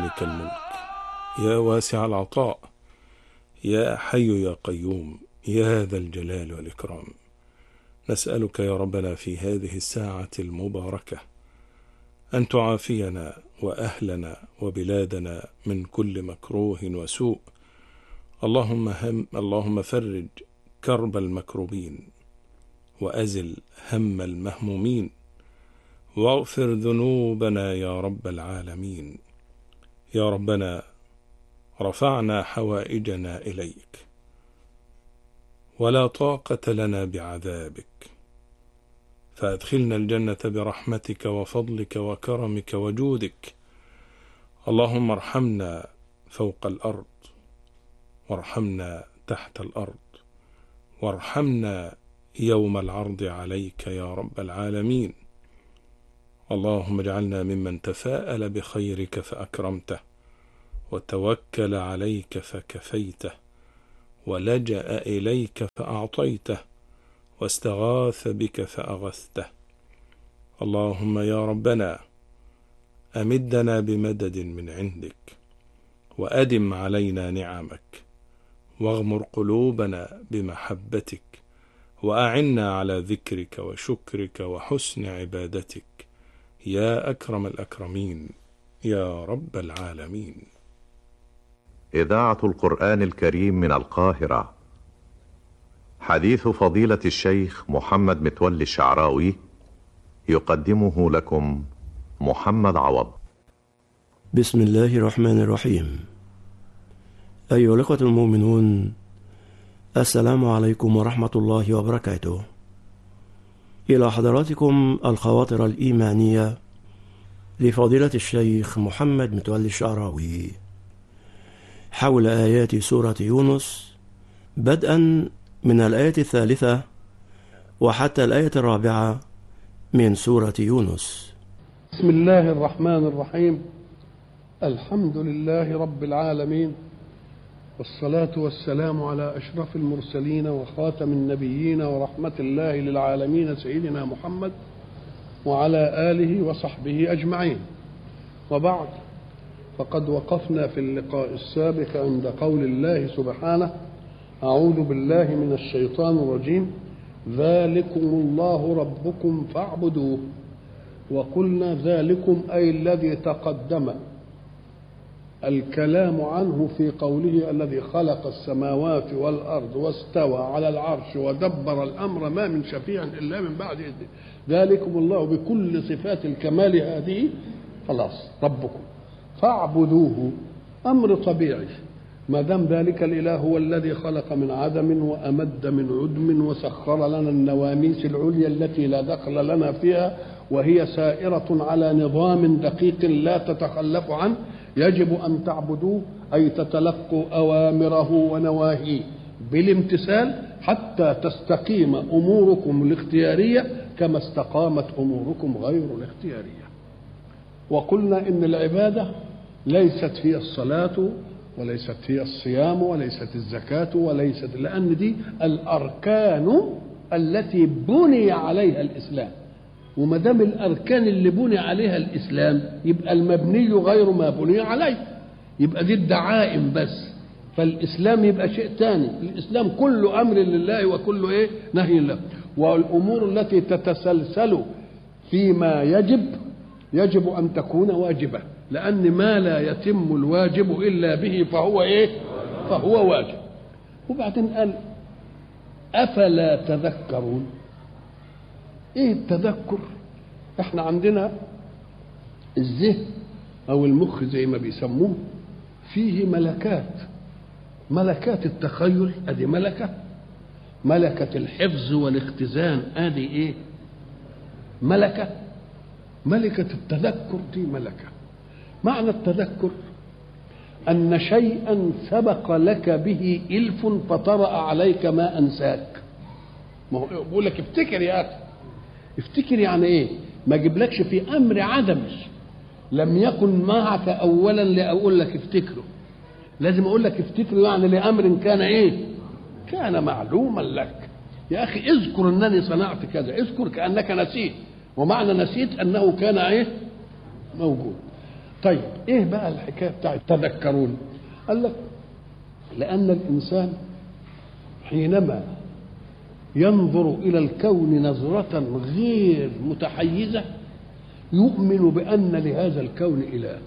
مالك الملك يا واسع العطاء يا حي يا قيوم يا ذا الجلال والإكرام نسألك يا ربنا في هذه الساعة المباركة أن تعافينا وأهلنا وبلادنا من كل مكروه وسوء اللهم هم اللهم فرج كرب المكروبين وأزل هم المهمومين واغفر ذنوبنا يا رب العالمين يا ربنا رفعنا حوائجنا إليك ولا طاقة لنا بعذابك فأدخلنا الجنة برحمتك وفضلك وكرمك وجودك اللهم ارحمنا فوق الأرض وارحمنا تحت الأرض وارحمنا يوم العرض عليك يا رب العالمين اللهم اجعلنا ممن تفاءل بخيرك فأكرمته وتوكل عليك فكفيته ولجأ إليك فأعطيته واستغاث بك فأغثته اللهم يا ربنا أمدنا بمدد من عندك وأدم علينا نعمك واغمر قلوبنا بمحبتك وأعنا على ذكرك وشكرك وحسن عبادتك يا أكرم الأكرمين يا رب العالمين إذاعة القرآن الكريم من القاهرة حديث فضيلة الشيخ محمد متولي الشعراوي يقدمه لكم محمد عوض بسم الله الرحمن الرحيم أيها الأخوة المؤمنون السلام عليكم ورحمة الله وبركاته إلى حضراتكم الخواطر الإيمانية لفضيلة الشيخ محمد متولي الشعراوي حول آيات سورة يونس بدءا من الآية الثالثة وحتى الآية الرابعة من سورة يونس بسم الله الرحمن الرحيم الحمد لله رب العالمين والصلاة والسلام على أشرف المرسلين وخاتم النبيين ورحمة الله للعالمين سيدنا محمد وعلى آله وصحبه أجمعين وبعد فقد وقفنا في اللقاء السابق عند قول الله سبحانه أعوذ بالله من الشيطان الرجيم ذلكم الله ربكم فاعبدوه وقلنا ذلكم أي الذي تقدم الكلام عنه في قوله الذي خلق السماوات والأرض واستوى على العرش ودبر الأمر ما من شفيع إلا من بعد إذنه ذلكم الله بكل صفات الكمال هذه خلاص ربكم فاعبدوه أمر طبيعي ما دام ذلك الإله هو الذي خلق من عدم وأمد من عدم وسخر لنا النواميس العليا التي لا دخل لنا فيها وهي سائرة على نظام دقيق لا تتخلف عنه يجب أن تعبدوه أي تتلقوا أوامره ونواهيه بالامتثال حتى تستقيم أموركم الاختيارية كما استقامت أموركم غير الاختيارية وقلنا إن العبادة ليست هي الصلاة وليست هي الصيام وليست الزكاة وليست لأن دي الأركان التي بني عليها الإسلام وما دام الاركان اللي بني عليها الاسلام يبقى المبني غير ما بني عليه يبقى دي الدعائم بس فالاسلام يبقى شيء ثاني الاسلام كله امر لله وكله ايه نهي الله والامور التي تتسلسل فيما يجب يجب ان تكون واجبه لان ما لا يتم الواجب الا به فهو ايه فهو واجب وبعدين قال افلا تذكرون ايه التذكر احنا عندنا الذهن او المخ زي ما بيسموه فيه ملكات ملكات التخيل ادي ملكه ملكه الحفظ والاختزان ادي ايه ملكه ملكه التذكر دي ملكه معنى التذكر ان شيئا سبق لك به الف فطرا عليك ما انساك ما هو بيقول لك افتكر يا اخي افتكر يعني ايه ما اجيبلكش في امر عدمي لم يكن معك اولا لاقول لك افتكره لازم اقول لك افتكره يعني لامر كان ايه كان معلوما لك يا اخي اذكر انني صنعت كذا اذكر كانك نسيت ومعنى نسيت انه كان ايه موجود طيب ايه بقى الحكايه بتاعت تذكرون قال لك لان الانسان حينما ينظر الى الكون نظره غير متحيزه يؤمن بان لهذا الكون اله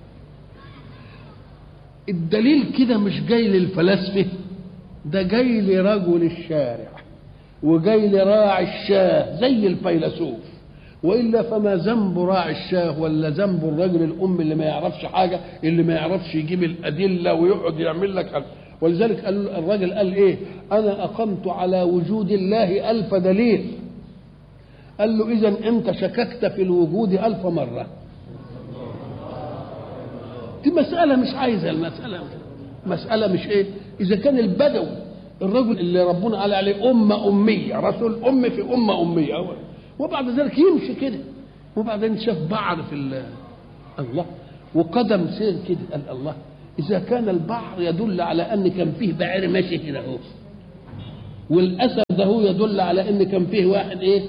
الدليل كده مش جاي للفلاسفه ده جاي لرجل الشارع وجاي لراعي الشاه زي الفيلسوف والا فما ذنب راعي الشاه ولا ذنب الرجل الام اللي ما يعرفش حاجه اللي ما يعرفش يجيب الادله ويقعد يعمل لك حاجة. ولذلك قال الراجل قال ايه انا اقمت على وجود الله الف دليل قال له اذا انت شككت في الوجود الف مره دي مساله مش عايزه المساله مساله مش ايه اذا كان البدوي الرجل اللي ربنا قال عليه امه اميه رسول ام في امه اميه أول. وبعد ذلك يمشي كده وبعدين شاف بعر في الله وقدم سير كده قال الله اذا كان البحر يدل على ان كان فيه بعير ماشي كده اهو والاسد ده هو يدل على ان كان فيه واحد ايه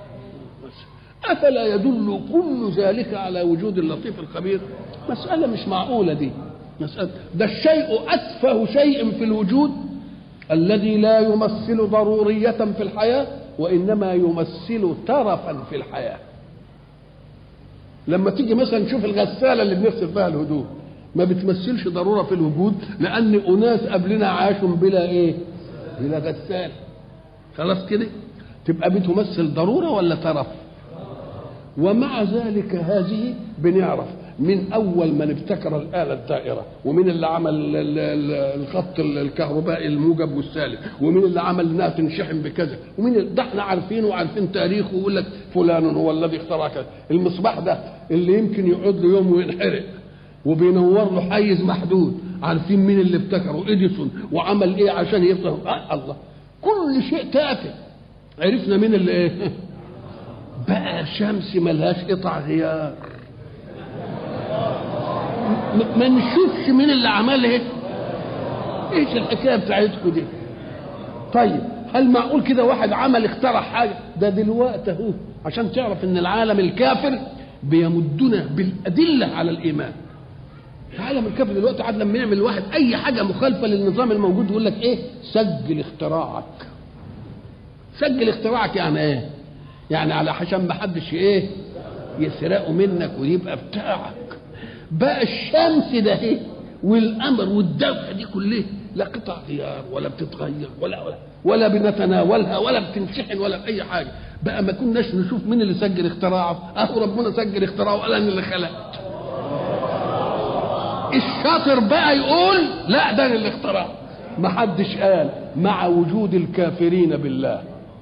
افلا يدل كل ذلك على وجود اللطيف الخبير مساله مش معقوله دي مساله ده الشيء اتفه شيء في الوجود الذي لا يمثل ضروريه في الحياه وانما يمثل ترفا في الحياه لما تيجي مثلا نشوف الغساله اللي بنغسل فيها الهدوم ما بتمثلش ضروره في الوجود لان اناس قبلنا عاشوا بلا ايه بلا غسال خلاص كده تبقى بتمثل ضروره ولا ترف ومع ذلك هذه بنعرف من اول من ابتكر الاله الدائره ومين اللي عمل الخط الكهربائي الموجب والسالب ومين اللي عمل انها تنشحن بكذا ومين ده احنا عارفينه وعارفين تاريخه ويقول لك فلان هو الذي اخترع كذا المصباح ده اللي يمكن يقعد له يوم وينحرق وبينور له حيز محدود عارفين مين اللي ابتكره اديسون وعمل ايه عشان يفتح آه الله كل شيء تافه عرفنا مين اللي ايه بقى شمس ملهاش قطع غيار ما نشوفش مين اللي عملها ايش الحكايه بتاعتكم دي طيب هل معقول كده واحد عمل اخترع حاجه ده دلوقتي اهو عشان تعرف ان العالم الكافر بيمدنا بالادله على الايمان العالم الكافر دلوقتي عاد لما يعمل واحد اي حاجه مخالفه للنظام الموجود يقول لك ايه سجل اختراعك سجل اختراعك يعني ايه يعني على عشان ما حدش ايه يسرقه منك ويبقى بتاعك بقى الشمس ده ايه والقمر والدفع دي كلها لا قطع غيار ولا بتتغير ولا ولا ولا بنتناولها ولا بتنشحن ولا اي حاجه بقى ما كناش نشوف مين اللي سجل اختراعه اهو ربنا سجل اختراعه وقال انا اللي خلقت الشاطر بقى يقول لا ده انا اللي اخترعه ما حدش قال مع وجود الكافرين بالله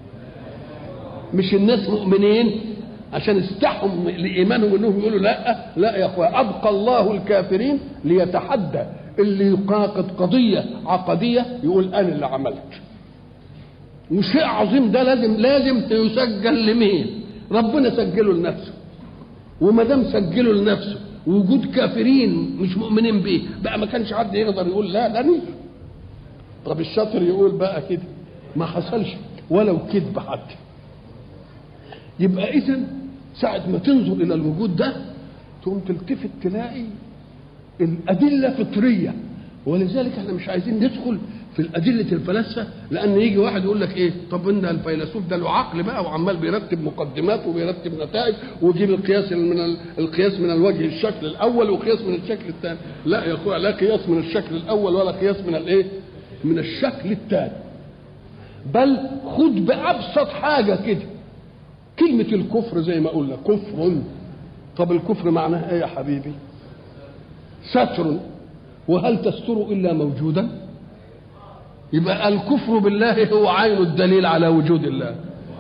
مش الناس مؤمنين عشان استحوا لايمانهم انهم يقولوا لا لا يا اخويا ابقى الله الكافرين ليتحدى اللي يقاقد قضيه عقديه يقول انا اللي عملت وشيء عظيم ده لازم لازم يسجل لمين ربنا سجله لنفسه وما دام سجله لنفسه وجود كافرين مش مؤمنين به بقى ما كانش حد يقدر يقول لا ده طب الشاطر يقول بقى كده ما حصلش ولو كذب حتى يبقى اذا ساعة ما تنظر إلى الوجود ده تقوم تلتفت تلاقي الأدلة فطرية ولذلك احنا مش عايزين ندخل في الأدلة الفلاسفة لأن يجي واحد يقول لك إيه طب إن الفيلسوف ده له عقل بقى وعمال بيرتب مقدمات وبيرتب نتائج ويجيب القياس من القياس من الوجه الشكل الأول وقياس من الشكل الثاني لا يا أخويا لا قياس من الشكل الأول ولا قياس من الإيه من الشكل الثاني بل خد بأبسط حاجة كده كلمة الكفر زي ما قلنا كفر طب الكفر معناه ايه يا حبيبي ستر وهل تستر الا موجودا يبقى الكفر بالله هو عين الدليل على وجود الله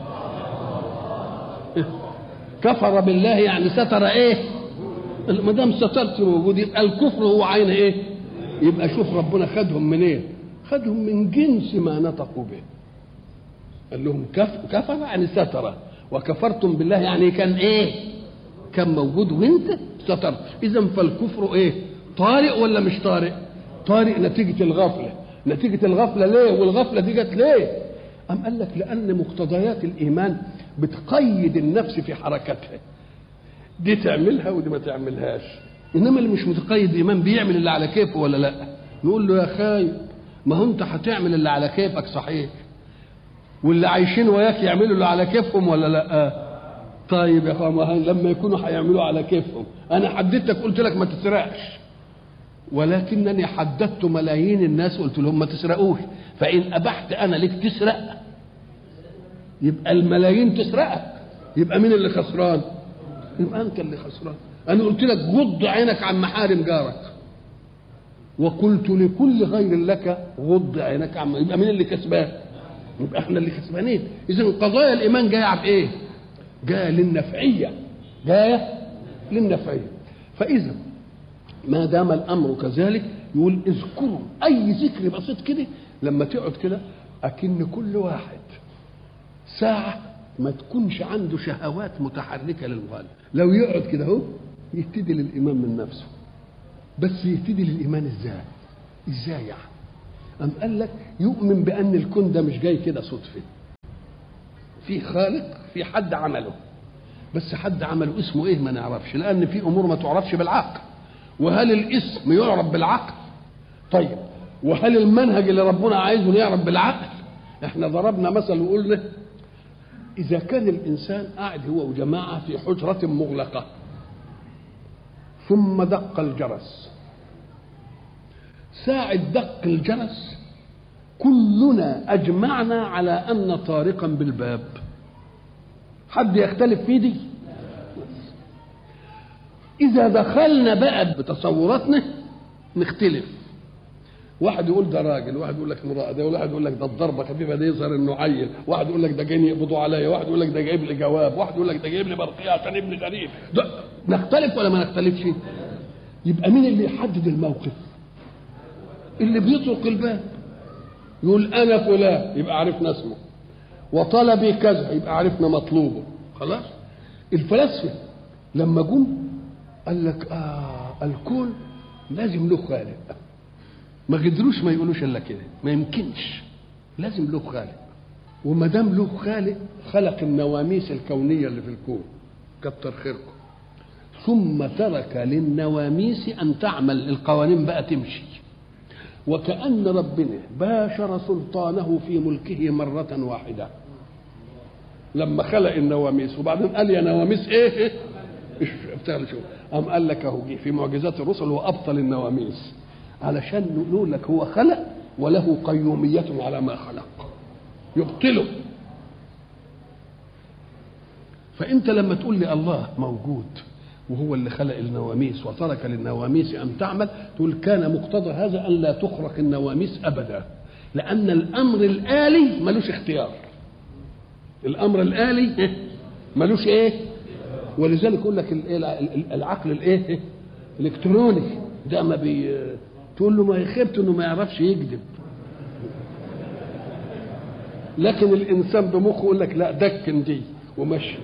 كفر بالله يعني ستر ايه ما دام سترت موجود يبقى الكفر هو عين ايه يبقى شوف ربنا خدهم منين إيه؟ خدهم من جنس ما نطقوا به قال لهم كف كفر يعني ستر وكفرتم بالله يعني كان ايه كان موجود وانت سترت اذا فالكفر ايه طارئ ولا مش طارئ طارئ نتيجه الغفله نتيجه الغفله ليه والغفله دي جت ليه أم قال لك لأن مقتضيات الإيمان بتقيد النفس في حركتها دي تعملها ودي ما تعملهاش انما اللي مش متقيد ايمان بيعمل اللي على كيفه ولا لا نقول له يا خايب ما هو انت هتعمل اللي على كيفك صحيح واللي عايشين وياك يعملوا اللي على كيفهم ولا لا طيب يا اخوان لما يكونوا هيعملوا على كيفهم انا حددتك قلت لك ما تسرقش ولكنني حددت ملايين الناس قلت لهم ما تسرقوش فان ابحت انا لك تسرق يبقى الملايين تسرقك يبقى مين اللي خسران يبقى انت اللي خسران انا قلت لك غض عينك عن محارم جارك وقلت لكل غير لك غض عينك عن يبقى مين اللي كسبان يبقى احنا اللي كسبانين اذا قضايا الايمان جايه بايه جايه للنفعيه جايه للنفعيه فاذا ما دام الامر كذلك يقول اذكروا اي ذكر بسيط كده لما تقعد كده اكن كل واحد ساعه ما تكونش عنده شهوات متحركه للغالب لو يقعد كده اهو يهتدي للايمان من نفسه بس يهتدي للايمان ازاي ازاي يعني أم قال لك يؤمن بأن الكون ده مش جاي كده صدفة في خالق في حد عمله بس حد عمله اسمه ايه ما نعرفش لأن في أمور ما تعرفش بالعقل وهل الاسم يعرف بالعقل طيب وهل المنهج اللي ربنا عايزه يعرف بالعقل احنا ضربنا مثل وقلنا إذا كان الإنسان قاعد هو وجماعة في حجرة مغلقة ثم دق الجرس ساعة دق الجرس كلنا أجمعنا على أن طارقا بالباب حد يختلف في دي إذا دخلنا بقى بتصوراتنا نختلف واحد يقول ده راجل واحد يقول لك امرأة ده واحد يقول لك ده الضربة خفيفة ده يظهر انه عيل واحد يقول لك ده جايين يقبضوا عليا واحد يقول لك ده جايب لي جواب واحد يقول لك ده جايب لي برقية عشان ابني غريب ده نختلف ولا ما نختلفش يبقى مين اللي يحدد الموقف اللي بيطرق الباب يقول انا فلان يبقى عرفنا اسمه وطلبي كذا يبقى عرفنا مطلوبه خلاص الفلاسفه لما جم قال لك اه الكون لازم له خالق ما قدروش ما يقولوش الا كده ما يمكنش لازم له خالق وما دام له خالق خلق النواميس الكونيه اللي في الكون كتر خيركم ثم ترك للنواميس ان تعمل القوانين بقى تمشي وكأن ربنا باشر سلطانه في ملكه مرة واحدة لما خلق النواميس وبعدين قال يا نواميس ايه اشتغل شو قام قال لك اهو جه في معجزات الرسل وابطل النواميس علشان نقول لك هو خلق وله قيومية على ما خلق يبطله فانت لما تقول لي الله موجود وهو اللي خلق النواميس وترك للنواميس ان تعمل تقول كان مقتضى هذا ان لا تخرق النواميس ابدا لان الامر الالي ملوش اختيار الامر الالي ملوش ايه ولذلك يقول لك العقل الايه الالكتروني ده ما بي تقول له ما يخيبته انه ما يعرفش يكذب لكن الانسان بمخه يقول لك لا دكن دي ومشي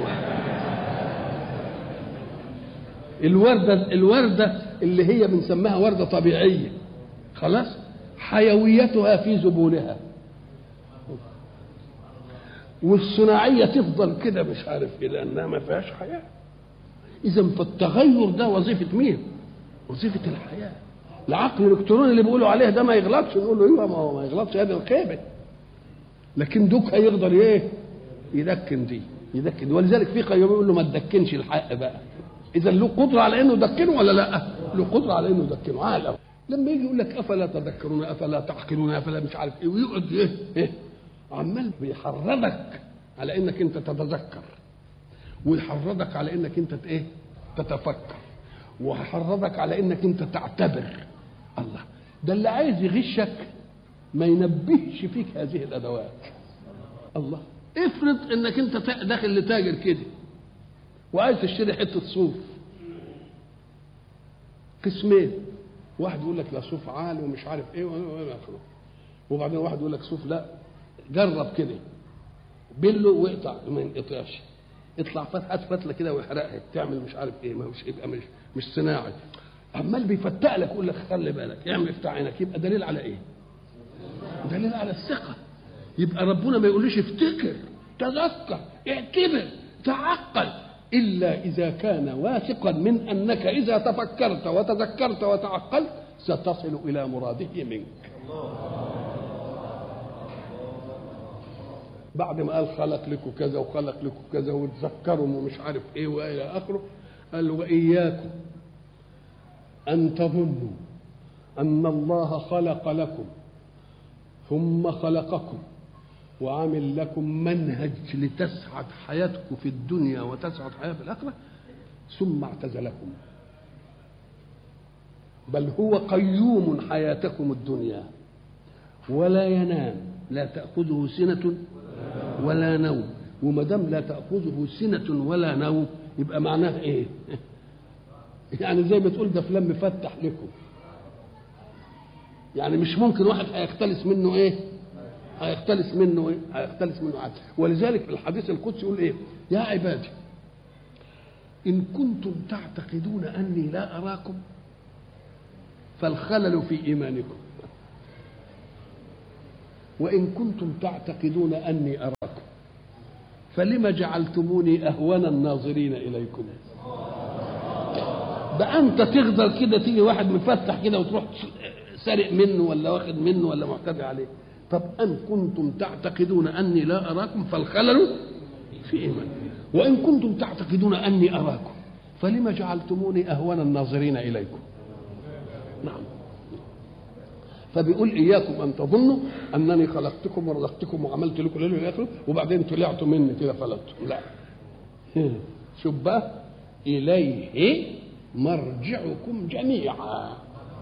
الوردة الوردة اللي هي بنسميها وردة طبيعية خلاص حيويتها في زبونها والصناعية تفضل كده مش عارف ايه لأنها ما فيهاش حياة إذا فالتغير ده وظيفة مين؟ وظيفة الحياة العقل الإلكتروني اللي بيقولوا عليه ده ما يغلطش نقول له ايوه ما هو ما يغلطش هذه الخيبة لكن دوك هيقدر ايه؟ يدكن دي يدكن دي. ولذلك في قيوم يقول له ما تدكنش الحق بقى اذا له قدره على انه يدكنه ولا لا؟ له قدره على انه يدكنه عالم لما يجي يقول لك افلا تذكرون افلا تعقلون افلا مش عارف ايه ويقعد ايه ايه عمال بيحرضك على انك انت تتذكر ويحرضك على انك انت ايه تتفكر ويحرضك على انك انت تعتبر الله ده اللي عايز يغشك ما ينبهش فيك هذه الادوات الله افرض انك انت داخل لتاجر كده وعايز تشتري حته صوف قسمين واحد يقول لك لا صوف عالي ومش عارف ايه والى اخره وبعدين واحد يقول لك صوف لا جرب كده بله واقطع ما ينقطعش اطلع هات فتله كده واحرقها تعمل مش عارف ايه ما مش يبقى مش مش صناعي عمال بيفتق لك يقول لك خلي بالك اعمل افتح عينك يبقى دليل على ايه؟ دليل على الثقه يبقى ربنا ما يقوليش افتكر تذكر اعتبر تعقل إلا إذا كان واثقا من أنك إذا تفكرت وتذكرت وتعقلت ستصل إلى مراده منك بعد ما قال خلق لكم كذا وخلق لكم كذا وتذكروا ومش عارف ايه والى اخره قال واياكم ان تظنوا ان الله خلق لكم ثم خلقكم وعمل لكم منهج لتسعد حياتكم في الدنيا وتسعد حياه في الاخره ثم اعتزلكم بل هو قيوم حياتكم الدنيا ولا ينام لا تاخذه سنه ولا نوم وما دام لا تاخذه سنه ولا نوم يبقى معناه ايه يعني زي ما تقول ده فلان مفتح لكم يعني مش ممكن واحد هيختلس منه ايه هيختلس منه ايه هيختلس منه عدل ولذلك الحديث القدسي يقول ايه يا عبادي ان كنتم تعتقدون اني لا اراكم فالخلل في ايمانكم وان كنتم تعتقدون اني اراكم فلم جعلتموني اهون الناظرين اليكم ده انت تقدر كده تيجي واحد مفتح كده وتروح سارق منه ولا واخد منه ولا معتدي عليه طب ان كنتم تعتقدون اني لا اراكم فالخلل في ايمان وان كنتم تعتقدون اني اراكم فلم جعلتموني اهون الناظرين اليكم نعم فبيقول اياكم ان تظنوا انني خلقتكم ورزقتكم وعملت لكم ليل والاخر وبعدين طلعتوا مني كده فلتوا لا شوف بقى اليه مرجعكم جميعا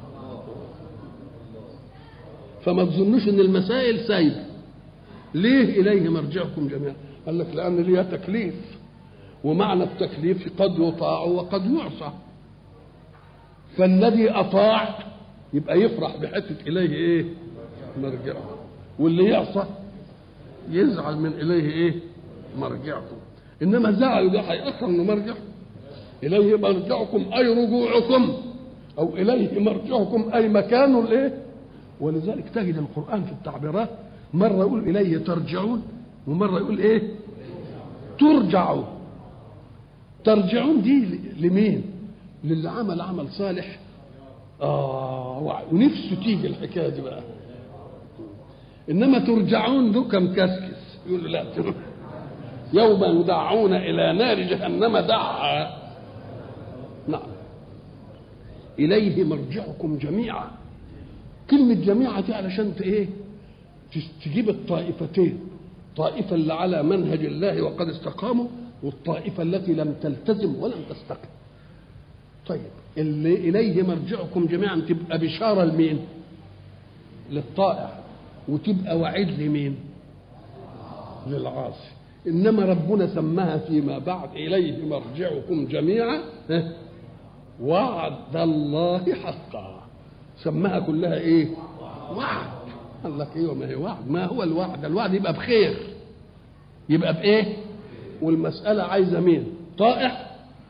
فما تظنوش ان المسائل سايبه ليه اليه مرجعكم جميعا قال لك لان ليها تكليف ومعنى التكليف قد يطاع وقد يعصى فالذي اطاع يبقى يفرح بحته اليه ايه مرجعه واللي يعصى يزعل من اليه ايه مرجعكم انما زعل ده هيأخر انه مرجع اليه مرجعكم اي رجوعكم او اليه مرجعكم اي مكان الايه ولذلك تجد القران في التعبيرات مره يقول اليه ترجعون ومره يقول ايه ترجعوا ترجعون دي لمين للي عمل عمل صالح اه ونفسه تيجي الحكايه دي بقى انما ترجعون دول كم كسكس يقول لا يوم يدعون الى نار جهنم دعا نعم اليه مرجعكم جميعا كلمه جميعا دي علشان ايه تجيب الطائفتين طائفه اللي على منهج الله وقد استقاموا والطائفه التي لم تلتزم ولم تستقم طيب اللي اليه مرجعكم جميعا تبقى بشاره لمين للطائع وتبقى وعيد لمين للعاصي انما ربنا سماها فيما بعد اليه مرجعكم جميعا وعد الله حقا سماها كلها ايه وعد قال لك ايوه ما هي وعد ما هو الوعد الوعد يبقى بخير يبقى بايه والمساله عايزه مين طائع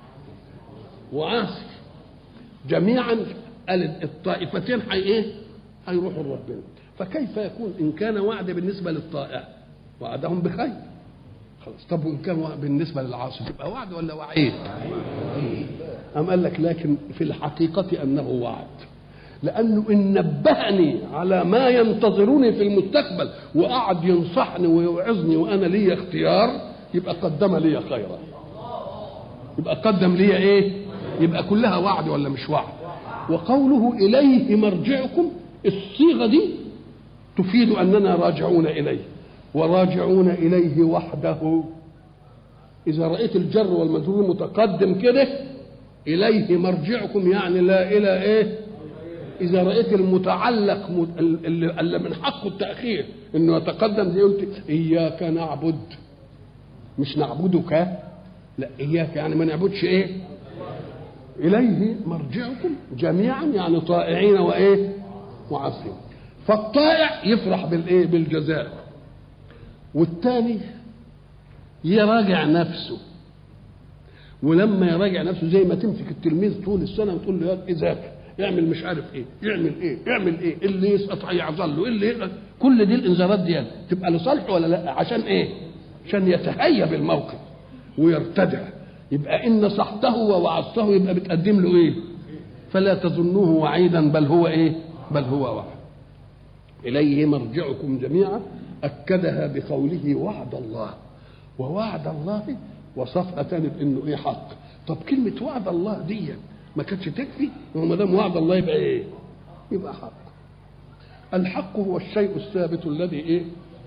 وعاصي جميعا الطائفتين حي ايه هيروحوا لربنا فكيف يكون ان كان وعد بالنسبه للطائع وعدهم بخير خلاص طب وان كان بالنسبه للعاصي تبقى وعد ولا وعيد أم قال لك لكن في الحقيقة أنه وعد لأنه إن نبهني على ما ينتظرني في المستقبل وقعد ينصحني ويوعظني وأنا لي اختيار يبقى قدم لي خيرا يبقى قدم لي إيه يبقى كلها وعد ولا مش وعد وقوله إليه مرجعكم الصيغة دي تفيد أننا راجعون إليه وراجعون إليه وحده إذا رأيت الجر والمجرور متقدم كده إليه مرجعكم يعني لا إلى إيه إذا رأيت المتعلق اللي, اللي من حقه التأخير إنه يتقدم زي قلت إياك نعبد مش نعبدك لا إياك يعني ما نعبدش إيه إليه مرجعكم جميعا يعني طائعين وإيه وعاصين فالطائع يفرح بالإيه بالجزاء والثاني يراجع نفسه ولما يراجع نفسه زي ما تمسك التلميذ طول السنه وتقول له يا ذاكر اعمل مش عارف ايه يعمل ايه يعمل ايه اللي يسقط هيعظل له اللي يقل. كل دي الانذارات دي تبقى لصالحه ولا لا عشان ايه عشان يتهيأ بالموقف ويرتدع يبقى إن نصحته ووعظته يبقى بتقدم له إيه فلا تظنوه وعيدا بل هو إيه بل هو وعد إليه مرجعكم جميعا أكدها بقوله وعد الله ووعد الله وصفها تاني بانه ايه حق طب كلمه وعد الله دي ما كانتش تكفي وما دام وعد الله يبقى ايه يبقى حق الحق هو الشيء الثابت الذي ايه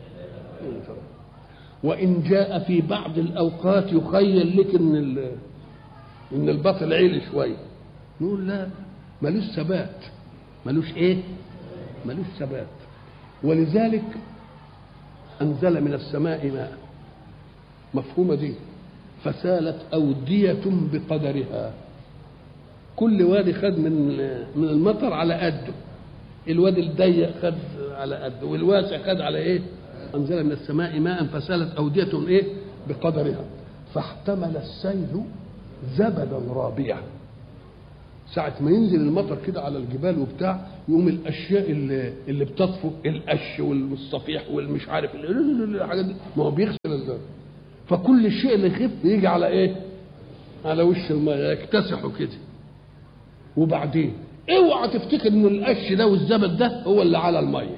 وان جاء في بعض الاوقات يخيل لك ان ان الباطل عيل شويه نقول لا ملوش ثبات ملوش ايه ملوش ثبات ولذلك انزل من السماء ماء مفهومه دي فسالت أودية بقدرها كل وادي خد من من المطر على قده الوادي الضيق خد على قده والواسع خد على ايه انزل من السماء ماء فسالت اوديه ايه بقدرها فاحتمل السيل زبدا رابيا ساعة ما ينزل المطر كده على الجبال وبتاع يقوم الأشياء اللي, اللي بتطفو القش والصفيح والمش عارف الحاجات دي ما هو بيغسل الزبد فكل الشيء اللي يخف يجي على ايه على وش الميه يكتسحوا كده وبعدين اوعى تفتكر ان القش ده والزبد ده هو اللي على الميه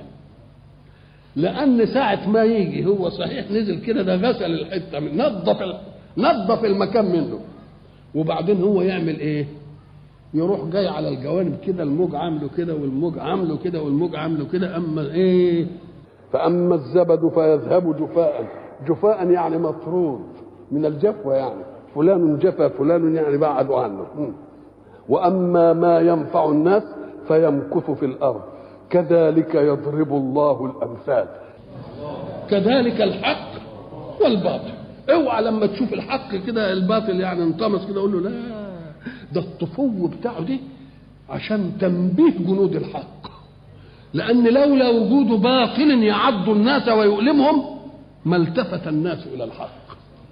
لان ساعه ما يجي هو صحيح نزل كده ده غسل الحته من نظف نظف المكان منه وبعدين هو يعمل ايه يروح جاي على الجوانب كده الموج عامله كده والموج عامله كده والموج عامله كده اما ايه فاما الزبد فيذهب جفاء جفاء يعني مطرود من الجفوة يعني فلان جفا فلان يعني بعدوا عنه وأما ما ينفع الناس فيمكث في الأرض كذلك يضرب الله الأمثال كذلك الحق والباطل اوعى لما تشوف الحق كده الباطل يعني انطمس كده قول له لا ده الطفو بتاعه دي عشان تنبيه جنود الحق لأن لولا وجود باطل يعض الناس ويؤلمهم ما التفت الناس الى الحق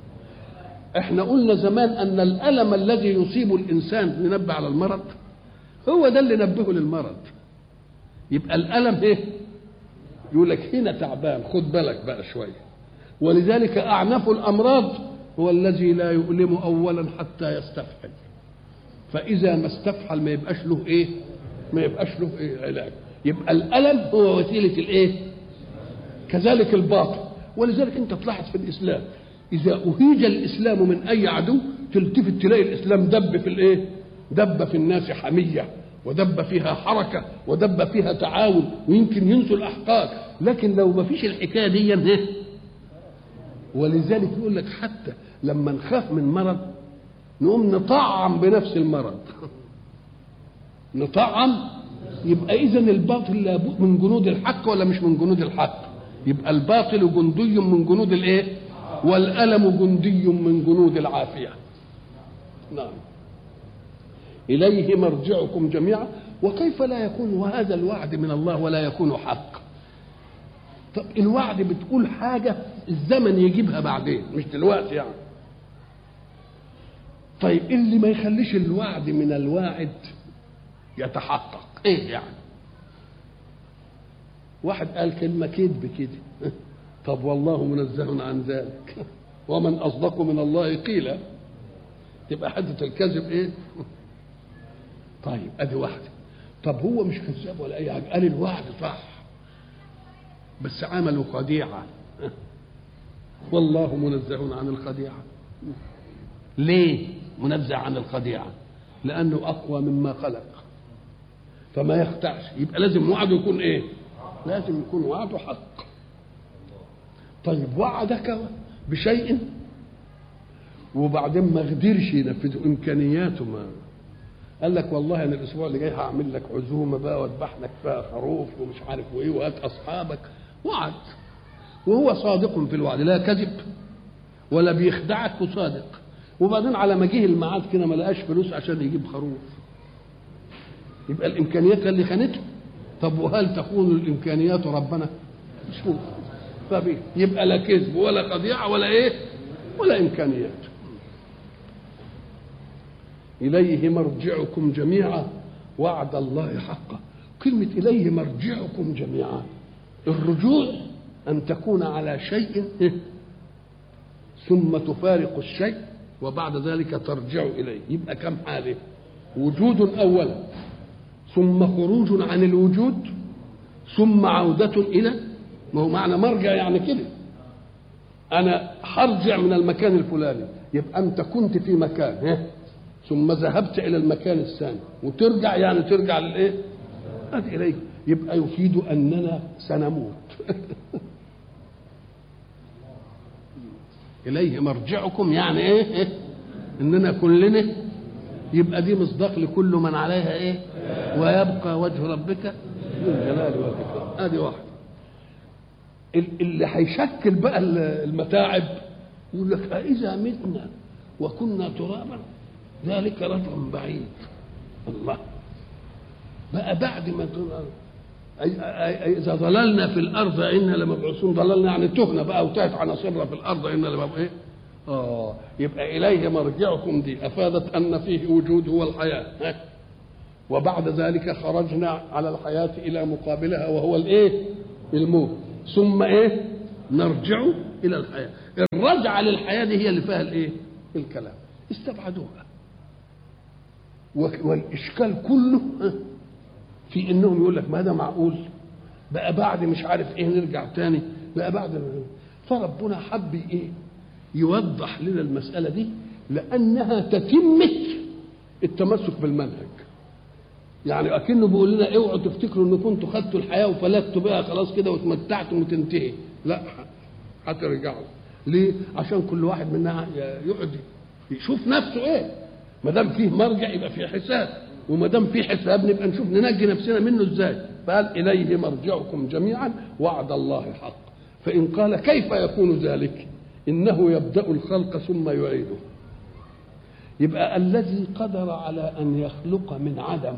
احنا قلنا زمان ان الالم الذي يصيب الانسان ينبه على المرض هو ده اللي نبهه للمرض يبقى الالم ايه يقول لك هنا تعبان خد بالك بقى شويه ولذلك اعنف الامراض هو الذي لا يؤلم اولا حتى يستفحل فاذا ما استفحل ما يبقاش له ايه ما يبقاش له ايه علاج يبقى الالم هو وسيله الايه كذلك الباطل ولذلك انت تلاحظ في الاسلام اذا اهيج الاسلام من اي عدو تلتفت تلاقي الاسلام دب في الايه دب في الناس حميه ودب فيها حركه ودب فيها تعاون ويمكن ينسوا الاحقاد لكن لو ما فيش الحكايه دي ايه ولذلك يقول لك حتى لما نخاف من مرض نقوم نطعم بنفس المرض نطعم يبقى اذا الباطل لابد من جنود الحق ولا مش من جنود الحق يبقى الباطل جندي من جنود الايه والالم جندي من جنود العافيه نعم اليه مرجعكم جميعا وكيف لا يكون هذا الوعد من الله ولا يكون حق طب الوعد بتقول حاجه الزمن يجيبها بعدين مش دلوقتي يعني طيب اللي ما يخليش الوعد من الواعد يتحقق ايه يعني واحد قال كلمة كذب كده طب والله منزه عن ذلك ومن أصدق من الله قيلا تبقى حدة الكذب إيه طيب أدي واحدة طب هو مش كذاب ولا أي حاجة قال الوعد صح بس عملوا خديعة والله منزه عن الخديعة ليه منزه عن الخديعة لأنه أقوى مما خلق فما يخدعش يبقى لازم وعده يكون إيه لازم يكون وعده حق طيب وعدك بشيء وبعدين ما قدرش ينفذه امكانياته ما قال لك والله انا الاسبوع اللي جاي هعمل لك عزومه بقى واذبح لك فيها خروف ومش عارف وايه وهات اصحابك وعد وهو صادق في الوعد لا كذب ولا بيخدعك وصادق وبعدين على ما جه الميعاد كده ما لقاش فلوس عشان يجيب خروف يبقى الامكانيات اللي خانته طب وهل تخون الامكانيات ربنا مش ممكن فبيه يبقى لا كذب ولا خديعه ولا ايه ولا امكانيات اليه مرجعكم جميعا وعد الله حقا كلمه اليه مرجعكم جميعا الرجوع ان تكون على شيء ثم تفارق الشيء وبعد ذلك ترجع اليه يبقى كم حاله وجود اولا ثم خروج عن الوجود ثم عودة إلى ما هو معنى مرجع يعني كده أنا هرجع من المكان الفلاني يبقى أنت كنت في مكان ها؟ ثم ذهبت إلى المكان الثاني وترجع يعني ترجع للإيه؟ أدي إليك يبقى يفيد أننا سنموت إليه مرجعكم يعني إيه؟ إيه؟ إننا كلنا يبقى دي مصداق لكل من عليها إيه؟ ويبقى وجه ربك ذو الجلال والإكرام ادي واحد اللي هيشكل بقى المتاعب يقول لك أإذا متنا وكنا ترابا ذلك رجع بعيد الله بقى بعد ما إذا ضللنا في الأرض إنا لمبعوثون ضللنا يعني تهنا بقى وتهت عناصرنا في الأرض إنا لمبعوثون إيه؟ آه يبقى إليه مرجعكم دي أفادت أن فيه وجود هو الحياة ها؟ وبعد ذلك خرجنا على الحياة إلى مقابلها وهو الإيه؟ الموت ثم إيه؟ نرجع إلى الحياة الرجعة للحياة دي هي اللي فيها الإيه؟ الكلام استبعدوها والإشكال كله في إنهم يقول لك ما هذا معقول بقى بعد مش عارف إيه نرجع تاني بقى بعد فربنا حب إيه؟ يوضح لنا المسألة دي لأنها تتمة التمسك بالمنهج يعني اكنه بيقول لنا اوعوا تفتكروا ان كنتوا خدتوا الحياه وفلتوا بها خلاص كده وتمتعتم وتنتهي لا هترجعوا ليه عشان كل واحد منا يقعد يشوف نفسه ايه ما دام فيه مرجع يبقى فيه حساب وما دام فيه حساب نبقى نشوف ننجي نفسنا منه ازاي فقال اليه مرجعكم جميعا وعد الله حق فان قال كيف يكون ذلك انه يبدا الخلق ثم يعيده يبقى الذي قدر على ان يخلق من عدم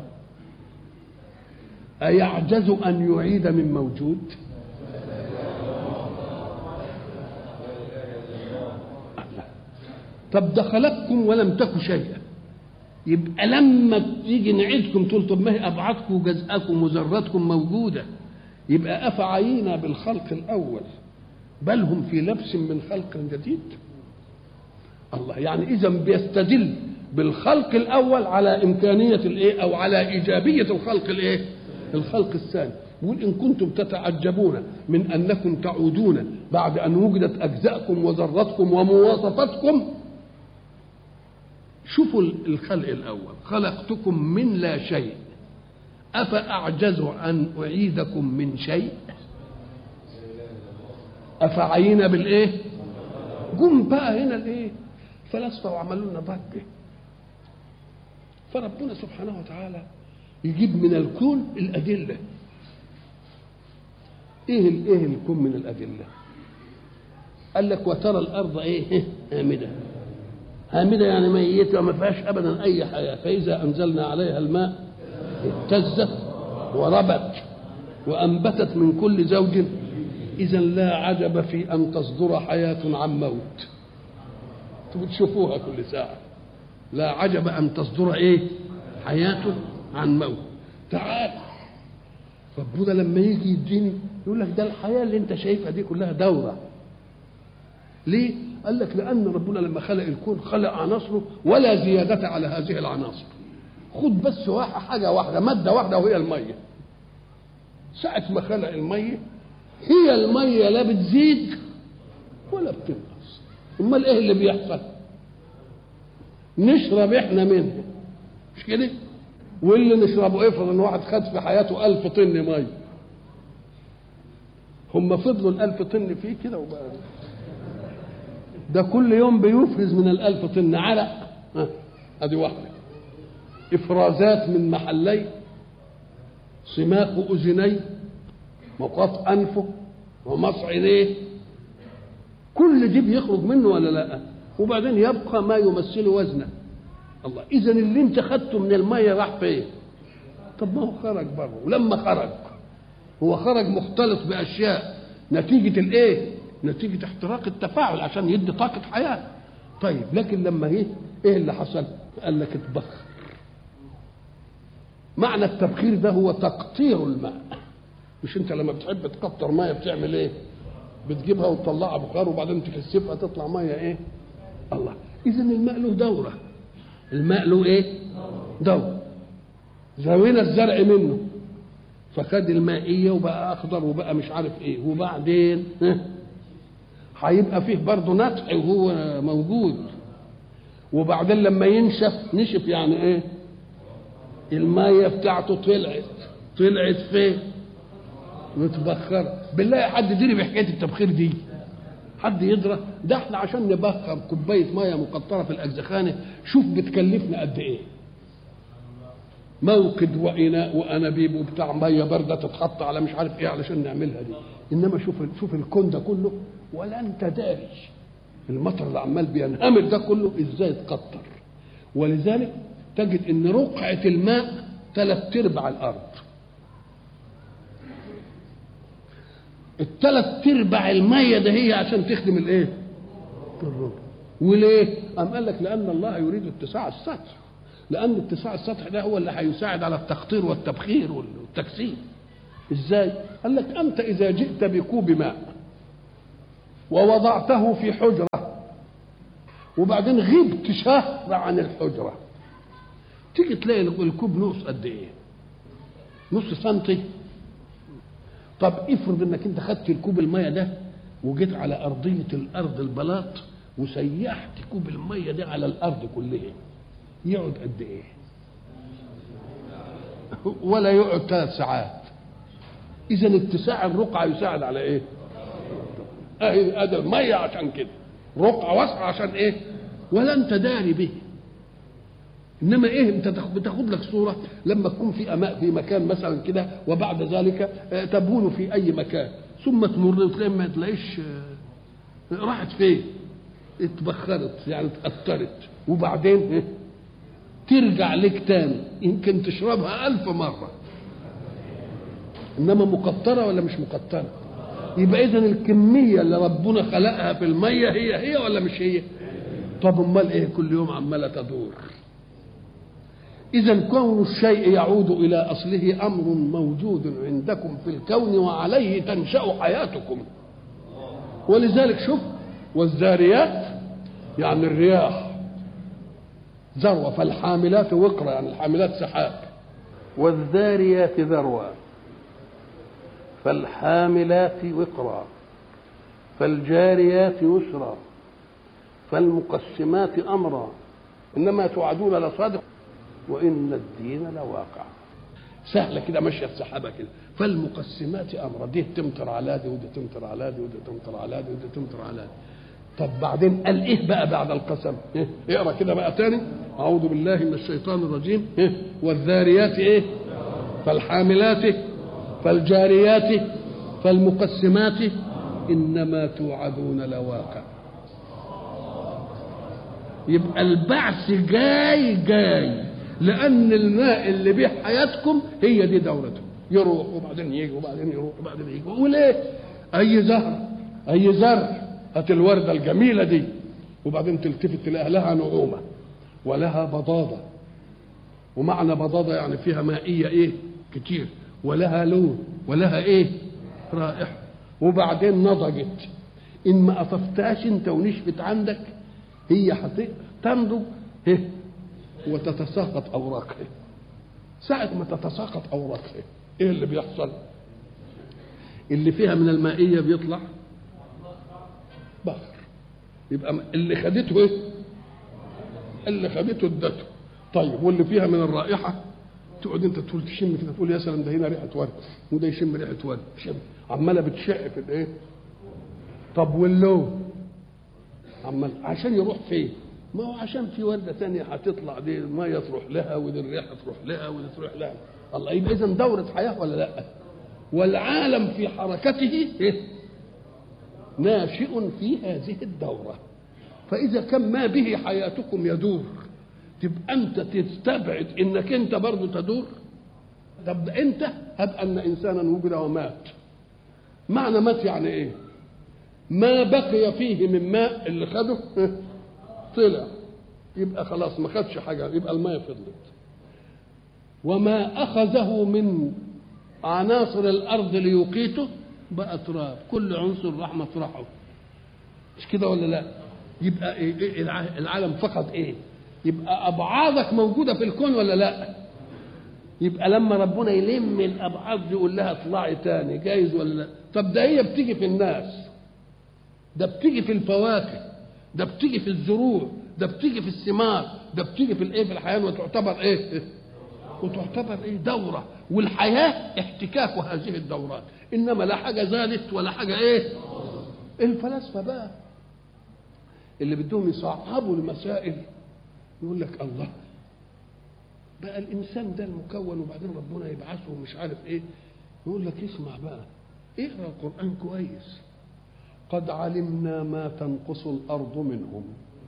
أيعجز أن يعيد من موجود طب ده خلقكم ولم تكن شيئا يبقى لما تيجي نعيدكم تقول طب ما هي ابعادكم وجزءكم وذراتكم موجوده يبقى افعينا بالخلق الاول بل هم في لبس من خلق جديد الله يعني اذا بيستدل بالخلق الاول على امكانيه الايه او على ايجابيه الخلق الايه الخلق الثاني يقول إن كنتم تتعجبون من أنكم تعودون بعد أن وجدت أجزاءكم وذرتكم ومواصفاتكم شوفوا الخلق الأول خلقتكم من لا شيء أفأعجز أن أعيدكم من شيء أفعينا بالإيه جم بقى هنا الإيه فلاسفة وعملوا لنا ضجة فربنا سبحانه وتعالى يجيب من الكون الأدلة ايه الايه الكون من الادله قال لك وترى الارض ايه هامده هامده يعني ميته وما فيهاش ابدا اي حياه فاذا انزلنا عليها الماء اهتزت وربت وانبتت من كل زوج اذا لا عجب في ان تصدر حياه عن موت بتشوفوها كل ساعه لا عجب ان تصدر ايه حياه عن موت تعال ربنا لما يجي يديني يقول لك ده الحياه اللي انت شايفها دي كلها دوره ليه قال لك لان ربنا لما خلق الكون خلق عناصره ولا زياده على هذه العناصر خد بس واحد حاجه واحده ماده واحده وهي الميه ساعه ما خلق الميه هي الميه لا بتزيد ولا بتنقص امال ايه اللي بيحصل نشرب احنا منها مش كده واللي نشربه افرض ان واحد خد في حياته ألف طن ميه هم فضلوا الألف طن فيه كده وبقى ده كل يوم بيفرز من الألف طن علق ادي واحده افرازات من محلي سماق اذني مقاط انفه ومص عينيه كل دي بيخرج منه ولا لا وبعدين يبقى ما يمثل وزنه الله اذا اللي انت خدته من الميه راح فين طب ما هو خرج بره ولما خرج هو خرج مختلط باشياء نتيجه الايه نتيجه احتراق التفاعل عشان يدي طاقه حياه طيب لكن لما ايه ايه اللي حصل قال لك اتبخر معنى التبخير ده هو تقطير الماء مش انت لما بتحب تقطر ميه بتعمل ايه بتجيبها وتطلعها بخار وبعدين تكثفها تطلع ميه ايه الله اذا الماء له دوره الماء له ايه دوره زوينا الزرع منه فخد المائيه وبقى اخضر وبقى مش عارف ايه وبعدين ها؟ هيبقى فيه برضه نطح وهو موجود وبعدين لما ينشف نشف يعني ايه المية بتاعته طلعت طلعت فين متبخرة بالله حد دري بحكاية التبخير دي حد يدرى ده احنا عشان نبخر كوباية مية مقطرة في الأجزخانة شوف بتكلفنا قد ايه موقد وإناء وأنابيب وبتاع مية باردة تتحط على مش عارف ايه علشان نعملها دي إنما شوف شوف الكون ده كله ولا أنت داري المطر اللي عمال بينهمر ده كله ازاي اتقطر ولذلك تجد ان رقعة الماء ثلاث ارباع الارض الثلاث ارباع المية ده هي عشان تخدم الايه الربع وليه قام قال لك لان الله يريد اتساع السطح لان اتساع السطح ده هو اللي هيساعد على التقطير والتبخير والتكثيف ازاي قال لك انت اذا جئت بكوب ماء ووضعته في حجرة وبعدين غبت شهر عن الحجرة تيجي تلاقي الكوب نص قد ايه نص سنتي طب افرض انك انت خدت الكوب المية ده وجيت على أرضية الأرض البلاط وسيحت كوب المية ده على الأرض كلها يقعد قد ايه ولا يقعد ثلاث ساعات إذا اتساع الرقعة يساعد على ايه اهي ادي الميه عشان كده رقعه واسعه عشان ايه ولا انت داري به انما ايه انت بتاخد لك صوره لما تكون في أماء في مكان مثلا كده وبعد ذلك تبول في اي مكان ثم تمر وتلاقي ما تلاقيش راحت فين اتبخرت يعني اتأثرت وبعدين إيه؟ ترجع لك تاني يمكن تشربها ألف مرة إنما مقطرة ولا مش مقطرة يبقى اذا الكميه اللي ربنا خلقها في الميه هي هي ولا مش هي طب امال ايه كل يوم عماله تدور اذا كون الشيء يعود الى اصله امر موجود عندكم في الكون وعليه تنشا حياتكم ولذلك شوف والذاريات يعني الرياح ذروه فالحاملات وقرا يعني الحاملات سحاب والذاريات ذروه فالحاملات وقرا فالجاريات يسرا فالمقسمات امرا انما توعدون لصادق وان الدين لواقع سهله كده ماشيه السحابه كده فالمقسمات امرا دي تمطر على دي ودي تمطر على دي ودي تمطر على دي ودي تمطر على دي طب بعدين قال ايه بقى بعد القسم إيه؟ اقرا كده بقى تاني اعوذ بالله من الشيطان الرجيم إيه؟ والذاريات ايه فالحاملات فالجاريات فالمقسمات انما توعدون لواقع يبقى البعث جاي جاي لان الماء اللي بيه حياتكم هي دي دورته يروح وبعدين يجي وبعدين يروح وبعدين يجي وليه اي زهر اي زرع هات الورده الجميله دي وبعدين تلتفت تلاقي لها نعومه ولها بضاضه ومعنى بضاضه يعني فيها مائيه ايه كتير ولها لون ولها ايه رائحه وبعدين نضجت ان ما قطفتهاش انت ونشفت عندك هي تنضج إيه؟ وتتساقط اوراقها ساعة ما تتساقط اوراقها ايه اللي بيحصل اللي فيها من المائية بيطلع بخر يبقى اللي خدته ايه اللي خدته ادته طيب واللي فيها من الرائحة تقعد انت تقول تشم كده تقول يا سلام ده هنا ريحه ورد وده يشم ريحه ورد شم عماله بتشع في الايه طب واللون عمال عشان يروح فين ما هو عشان في ورده ثانيه هتطلع دي الميه تروح لها ودي الريحه تروح لها ودي تروح لها الله يبقى اذا دوره حياه ولا لا والعالم في حركته إيه؟ ناشئ في هذه الدوره فاذا كان ما به حياتكم يدور تبقى انت تستبعد انك انت برضه تدور طب انت هب ان انسانا وجد ومات معنى مات يعني ايه ما بقي فيه من ماء اللي خده طلع يبقى خلاص ما خدش حاجه يبقى الماء فضلت وما اخذه من عناصر الارض ليقيته بقى تراب كل عنصر راح مطرحه مش كده ولا لا يبقى إيه إيه الع- العالم فقط ايه يبقى ابعاضك موجوده في الكون ولا لا يبقى لما ربنا يلم الابعاد دي يقول لها اطلعي تاني جايز ولا لا طب ده هي بتيجي في الناس ده بتيجي في الفواكه ده بتيجي في الزروع ده بتيجي في الثمار ده بتيجي في الايه في الحياه وتعتبر ايه وتعتبر ايه دوره والحياه احتكاك هذه الدورات انما لا حاجه زادت ولا حاجه ايه الفلاسفه بقى اللي بدهم يصعبوا المسائل يقول لك الله بقى الانسان ده المكون وبعدين ربنا يبعثه ومش عارف ايه يقول لك اسمع بقى اقرا القران كويس قد علمنا ما تنقص الارض منهم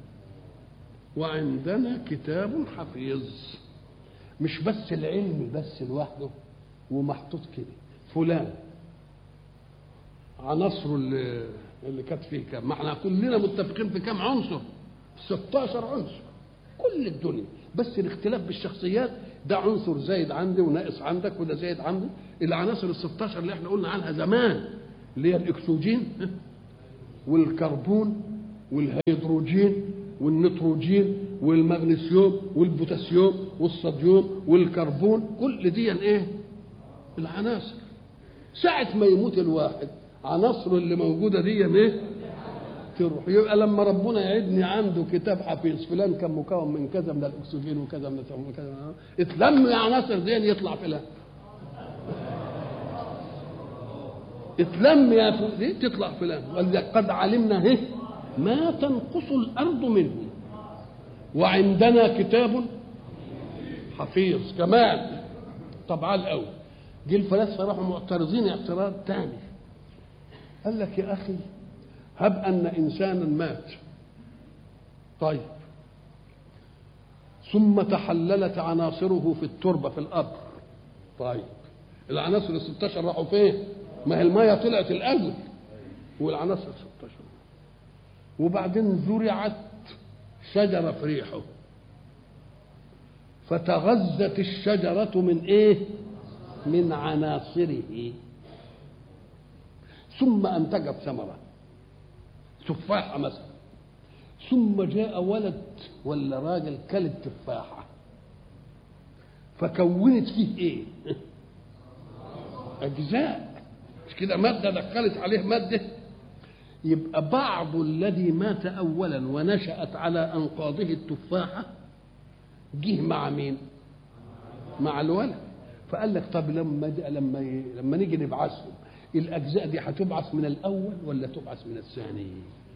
وعندنا كتاب حفيظ مش بس العلم بس لوحده ومحطوط كده فلان عناصره اللي اللي كانت فيه كام ما احنا كلنا متفقين في كام عنصر 16 عنصر كل الدنيا بس الاختلاف بالشخصيات ده عنصر زايد عندي وناقص عندك وده زايد عندي العناصر ال 16 اللي احنا قلنا عنها زمان اللي هي الاكسجين والكربون والهيدروجين والنيتروجين والمغنيسيوم والبوتاسيوم والصوديوم والكربون كل دي ايه العناصر ساعة ما يموت الواحد عناصره اللي موجودة دي ايه تروح يبقى لما ربنا يعدني عنده كتاب حفيظ فلان كان مكون من كذا من الاكسجين وكذا من من كذا اتلم العناصر دي يطلع فلان اتلم يا فلان دي تطلع فلان ولذلك قد علمنا ايه ما تنقص الارض منه وعندنا كتاب حفيظ كمان طبعا الاول جه الفلاسفه راحوا معترضين اعتراض تاني قال لك يا اخي هب ان انسانا مات طيب ثم تحللت عناصره في التربه في الارض طيب العناصر ال 16 راحوا فين؟ ما هي الميه طلعت الاول والعناصر 16 وبعدين زرعت شجره في ريحه فتغذت الشجره من ايه؟ من عناصره ثم انتجت ثمره تفاحه مثلا ثم جاء ولد ولا راجل كل التفاحه فكونت فيه ايه اجزاء مش كده ماده دخلت عليه ماده يبقى بعض الذي مات اولا ونشات على انقاضه التفاحه جه مع مين مع الولد فقال لك طب لما لما لما نيجي نبعثهم الاجزاء دي هتبعث من الاول ولا تبعث من الثاني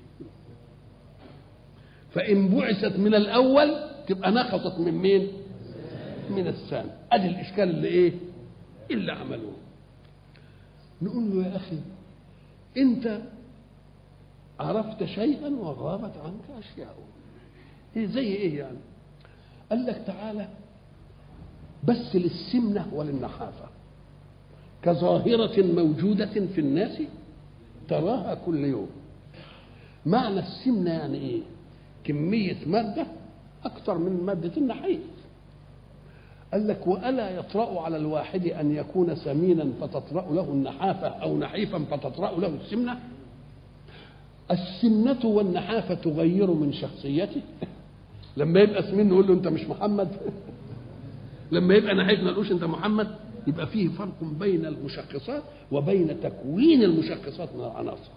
فان بعثت من الاول تبقى نقصت من مين من الثاني ادي الاشكال اللي ايه اللي عملوه نقول له يا اخي انت عرفت شيئا وغابت عنك اشياء إيه زي ايه يعني قال لك تعالى بس للسمنه وللنحافه كظاهرة موجودة في الناس تراها كل يوم معنى السمنة يعني ايه كمية مادة أكثر من مادة النحيف قال لك وألا يطرأ على الواحد أن يكون سمينا فتطرأ له النحافة أو نحيفا فتطرأ له السمنة السمنة والنحافة تغير من شخصيته لما يبقى سمين نقول له أنت مش محمد لما يبقى نحيف ما نقولوش أنت محمد يبقى فيه فرق بين المشخصات وبين تكوين المشخصات من العناصر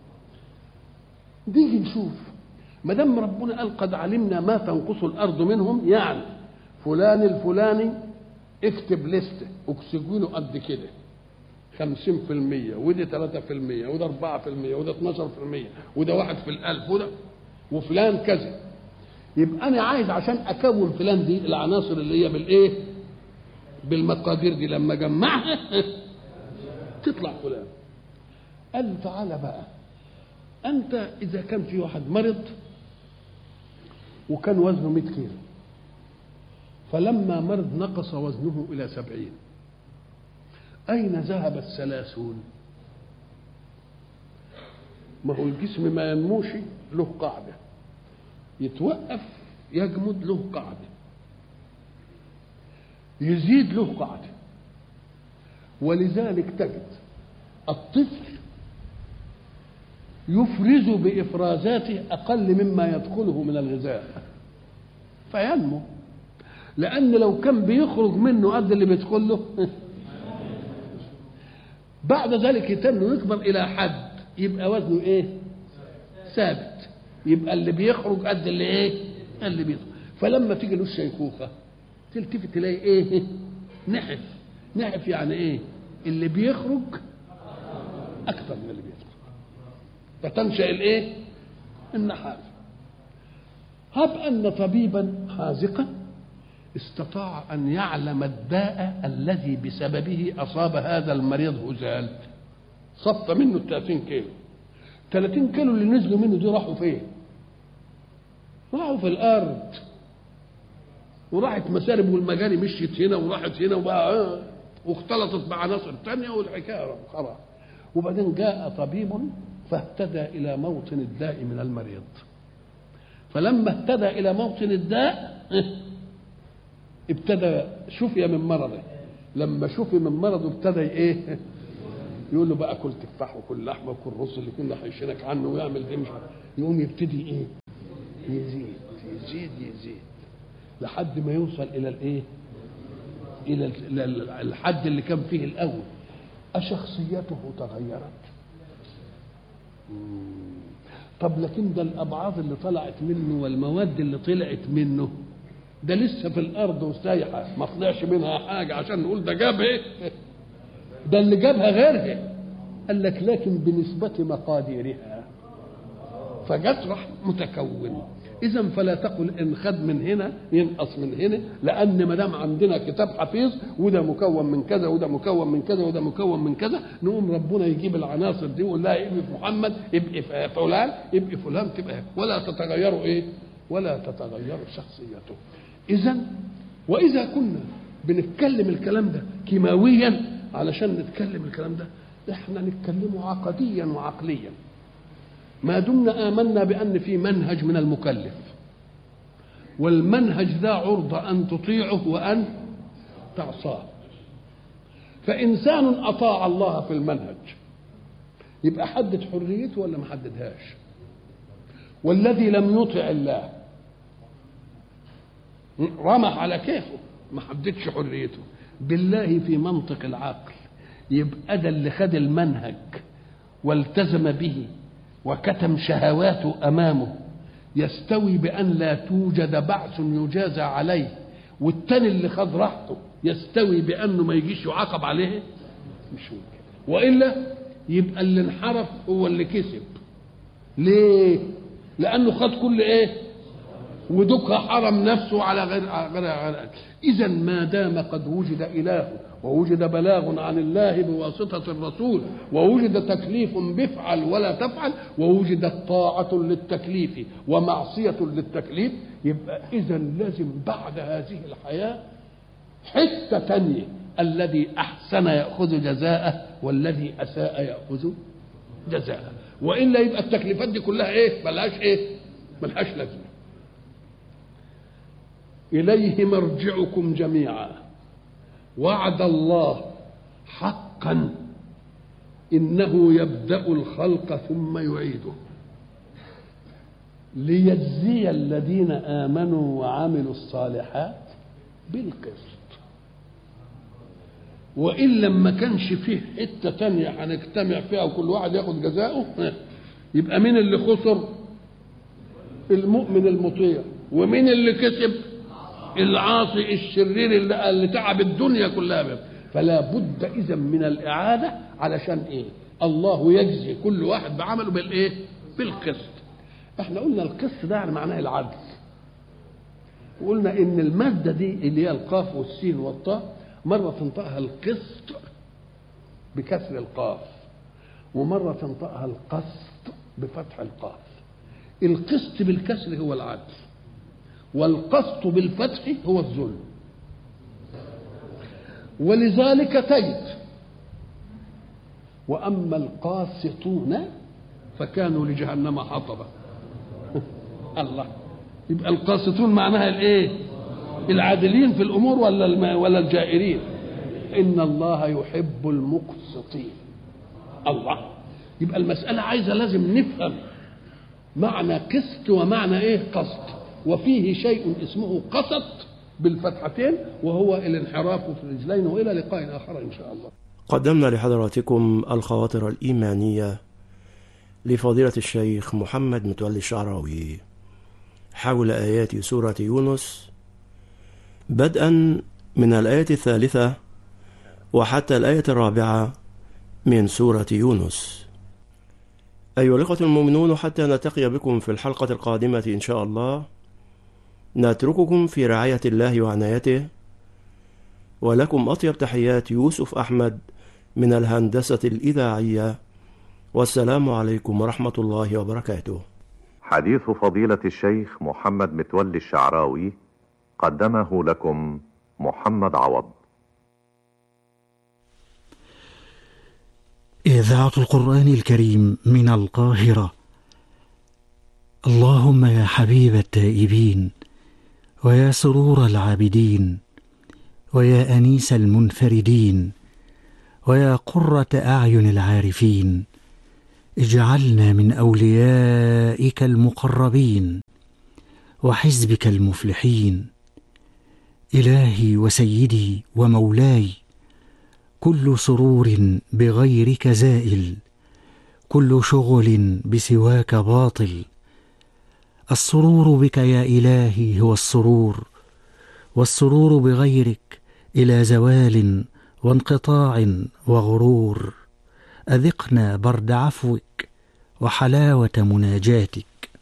نيجي نشوف ما دام ربنا قال قد علمنا ما تنقص الارض منهم يعني فلان الفلاني اكتب لستة اكسجينه قد كده 50% ودي 3% وده 4% وده 12% وده واحد في الألف وده وفلان كذا يبقى أنا عايز عشان أكون فلان دي العناصر اللي هي بالإيه؟ بالمقادير دي لما جمعها تطلع فلان قال له تعالى بقى انت اذا كان في واحد مرض وكان وزنه 100 كيلو فلما مرض نقص وزنه الى سبعين اين ذهب الثلاثون ما هو الجسم ما ينموش له قاعده يتوقف يجمد له قاعده يزيد له قاعدة ولذلك تجد الطفل يفرز بإفرازاته أقل مما يدخله من الغذاء فينمو لأن لو كان بيخرج منه قد اللي بيدخل له بعد ذلك يتم يكبر إلى حد يبقى وزنه إيه؟ ثابت يبقى اللي بيخرج قد اللي إيه؟ اللي بيدخل فلما تيجي له الشيخوخة تلتفت تلاقي إيه؟ نحف نحف يعني إيه؟ اللي بيخرج أكثر من اللي بيدخل فتنشأ الايه؟ النحاس هب ان طبيبا حاذقا استطاع ان يعلم الداء الذي بسببه اصاب هذا المريض هزال صف منه 30 كيلو 30 كيلو اللي نزلوا منه دي راحوا فين؟ راحوا في الارض وراحت مسارب والمجاري مشيت هنا وراحت هنا وبقى آه واختلطت بعناصر تانية والحكايه خلاص وبعدين جاء طبيب فاهتدى إلى موطن الداء من المريض فلما اهتدى إلى موطن الداء ابتدى شفي من مرضه لما شفي من مرضه ابتدى ايه يقول له بقى كل تفاح وكل لحمه وكل رز اللي كنا حيشينك عنه ويعمل دي مش يقوم يبتدي ايه يزيد يزيد يزيد لحد ما يوصل الى الايه الى الحد اللي كان فيه الاول أشخصيته تغيرت طب لكن ده الأبعاض اللي طلعت منه والمواد اللي طلعت منه ده لسه في الأرض وسايحة ما طلعش منها حاجة عشان نقول ده جاب إيه ده اللي جابها غيرها قال لك لكن بنسبة مقاديرها فجسرح متكون اذا فلا تقل ان خد من هنا ينقص من هنا لان ما دام عندنا كتاب حفيظ وده مكون من كذا وده مكون من كذا وده مكون من كذا نقوم ربنا يجيب العناصر دي ويقول لها ابقي في محمد ابقي في فلان ابقي فلان تبقى ولا تتغيروا ايه ولا تتغير شخصيته اذا واذا كنا بنتكلم الكلام ده كيماويا علشان نتكلم الكلام ده احنا نتكلمه عقديا وعقليا ما دمنا آمنا بأن في منهج من المكلف والمنهج ذا عرضة أن تطيعه وأن تعصاه فإنسان أطاع الله في المنهج يبقى حدد حريته ولا ما حددهاش والذي لم يطع الله رمح على كيفه ما حددش حريته بالله في منطق العقل يبقى ده اللي خد المنهج والتزم به وكتم شهواته امامه يستوي بان لا توجد بعث يجازى عليه والتاني اللي خد راحته يستوي بانه ما يجيش يعاقب عليه مش ممكن والا يبقى اللي انحرف هو اللي كسب ليه لانه خد كل ايه ودكها حرم نفسه على غير غير, غير اذا ما دام قد وجد اله ووجد بلاغ عن الله بواسطة الرسول ووجد تكليف بفعل ولا تفعل ووجدت طاعة للتكليف ومعصية للتكليف يبقى إذا لازم بعد هذه الحياة حتة تانية الذي أحسن يأخذ جزاءه والذي أساء يأخذ جزاءه وإلا يبقى التكليفات دي كلها إيه ملهاش إيه ملهاش لازمة إليه مرجعكم جميعا وعد الله حقا انه يبدا الخلق ثم يعيده ليجزي الذين امنوا وعملوا الصالحات بالقسط وان لما كانش فيه حته تانية هنجتمع فيها وكل واحد ياخد جزاؤه يبقى مين اللي خسر المؤمن المطيع ومين اللي كسب العاصي الشرير اللي, اللي تعب الدنيا كلها بيه. فلا بد اذا من الاعاده علشان ايه الله يجزي كل واحد بعمله بالايه بالقسط احنا قلنا القسط ده يعني معناه العدل وقلنا ان الماده دي اللي هي القاف والسين والطاء مره تنطقها القسط بكسر القاف ومره تنطقها القسط بفتح القاف القسط بالكسر هو العدل والقسط بالفتح هو الظلم ولذلك تجد واما القاسطون فكانوا لجهنم حطبا الله يبقى القاسطون معناها الايه العادلين في الامور ولا الم... ولا الجائرين ان الله يحب المقسطين الله يبقى المسألة عايزة لازم نفهم معنى قسط ومعنى ايه قسط وفيه شيء اسمه قسط بالفتحتين وهو الانحراف في الرجلين والى لقاء اخر ان شاء الله قدمنا لحضراتكم الخواطر الإيمانية لفضيلة الشيخ محمد متولي الشعراوي حول آيات سورة يونس بدءا من الآية الثالثة وحتى الآية الرابعة من سورة يونس أيها الأخوة المؤمنون حتى نلتقي بكم في الحلقة القادمة إن شاء الله نترككم في رعاية الله وعنايته ولكم أطيب تحيات يوسف أحمد من الهندسة الإذاعية والسلام عليكم ورحمة الله وبركاته حديث فضيلة الشيخ محمد متولي الشعراوي قدمه لكم محمد عوض إذاعة القرآن الكريم من القاهرة اللهم يا حبيب التائبين ويا سرور العابدين ويا أنيس المنفردين ويا قرة أعين العارفين اجعلنا من أوليائك المقربين وحزبك المفلحين إلهي وسيدي ومولاي كل سرور بغيرك زائل كل شغل بسواك باطل السرور بك يا إلهي هو السرور والسرور بغيرك إلى زوال وانقطاع وغرور أذقنا برد عفوك وحلاوة مناجاتك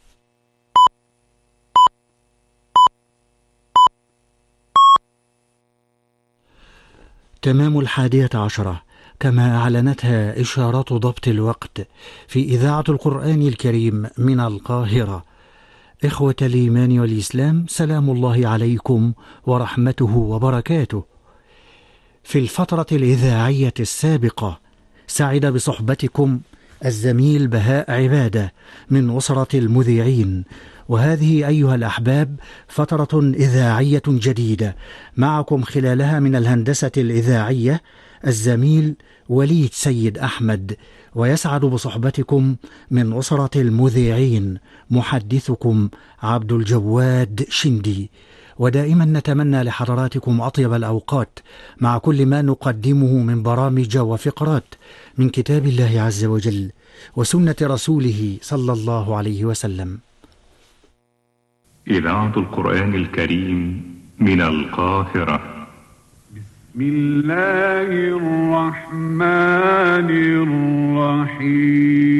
تمام الحادية عشرة كما أعلنتها إشارات ضبط الوقت في إذاعة القرآن الكريم من القاهرة إخوة الإيمان والإسلام سلام الله عليكم ورحمته وبركاته في الفترة الإذاعية السابقة سعد بصحبتكم الزميل بهاء عبادة من أسرة المذيعين وهذه أيها الأحباب فترة إذاعية جديدة معكم خلالها من الهندسة الإذاعية الزميل وليد سيد أحمد ويسعد بصحبتكم من أسرة المذيعين محدثكم عبد الجواد شندي ودائما نتمنى لحضراتكم أطيب الأوقات مع كل ما نقدمه من برامج وفقرات من كتاب الله عز وجل وسنة رسوله صلى الله عليه وسلم إذاعة القرآن الكريم من القاهرة بسم الله الرحمن الرحيم